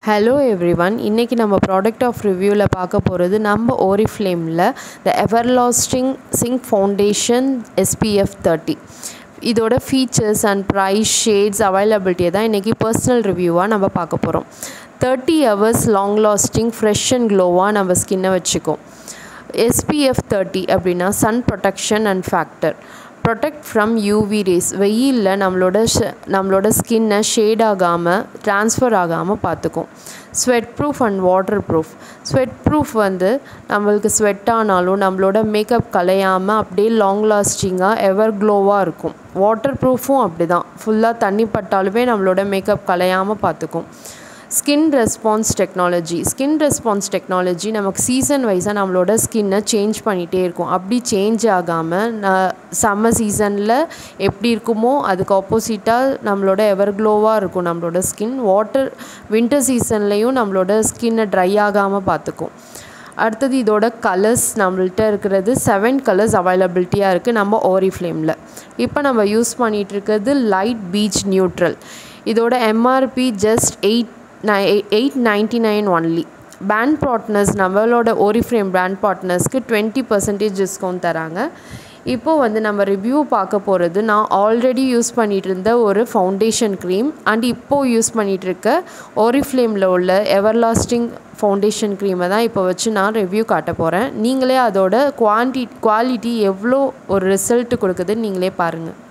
hello everyone இன்றைக்கி நம்ம product of ரிவ்யூவில் பார்க்க போகிறது நம்ம ஓரிஃப்ளேமில் the everlasting sync foundation SPF thirty இதோட ஃபீச்சர்ஸ் அண்ட் ப்ரைஸ் ஷேட்ஸ் அவைலபிலிட்டியை தான் இன்றைக்கி பர்சனல் ரிவ்யூவாக நம்ம பார்க்க போகிறோம் thirty hours long lasting fresh and க்ளோவாக நம்ம ஸ்கின்னை வச்சுக்கோம் எஸ்பிஎஃப் தேர்ட்டி அப்படின்னா sun protection and factor protect from UV rays வெயிலில் நம்மளோட ஷ நம்மளோட ஸ்கின்னை ஷேட் ஆகாமல் ட்ரான்ஸ்ஃபர் ஆகாமல் பார்த்துக்கும் sweat proof and water proof sweat proof வந்து நம்மளுக்கு ஸ்வெட் ஆனாலும் நம்மளோட மேக்கப் கலையாமல் அப்படியே லாங் லாஸ்டிங்காக எவர் க்ளோவாக இருக்கும் வாட்டர் ப்ரூஃபும் அப்படி தான் ஃபுல்லாக தண்ணி பட்டாலுமே நம்மளோட மேக்கப் கலையாமல் பார்த்துக்கும் skin response technology skin response technology நமக்கு சீசன் வைஸாக நம்மளோட ஸ்கின்னை சேஞ்ச் பண்ணிகிட்டே இருக்கும் அப்படி சேஞ்ச் ஆகாமல் நான் சம்மர் சீசனில் எப்படி இருக்குமோ அதுக்கு ஆப்போசிட்டாக நம்மளோட எவர் க்ளோவாக இருக்கும் நம்மளோட ஸ்கின் வாட்டர் வின்டர் சீசன்லேயும் நம்மளோட ஸ்கின்னை ட்ரை ஆகாமல் பார்த்துக்கும் அடுத்தது இதோட கலர்ஸ் நம்மள்ட்ட இருக்கிறது செவன் கலர்ஸ் அவைலபிலிட்டியாக இருக்குது நம்ம ஓரி ஃப்ளேமில் இப்போ நம்ம யூஸ் பண்ணிகிட்டு இருக்கிறது லைட் பீச் நியூட்ரல் இதோட MRP just eight nine eight ninety nine only brand partners நம்மளோட ஓரிஃப்ரேம் பேண்ட் பார்ட்னர்ஸ்க்கு டுவெண்ட்டி பர்சன்டேஜ் டிஸ்கவுண்ட் தராங்க இப்போது வந்து நம்ம ரிவ்யூ பார்க்க போகிறது நான் ஆல்ரெடி யூஸ் பண்ணிகிட்டு இருந்த ஒரு ஃபவுண்டேஷன் க்ரீம் அண்ட் இப்போது யூஸ் பண்ணிகிட்டு இருக்க ஓரிஃப்ளேமில் உள்ள எவர்லாஸ்டிங் ஃபவுண்டேஷன் க்ரீமை தான் இப்போ வச்சு நான் ரிவ்யூ காட்ட போகிறேன் நீங்களே அதோட குவான்டி குவாலிட்டி எவ்வளோ ஒரு ரிசல்ட் கொடுக்குதுன்னு நீங்களே பாருங்கள்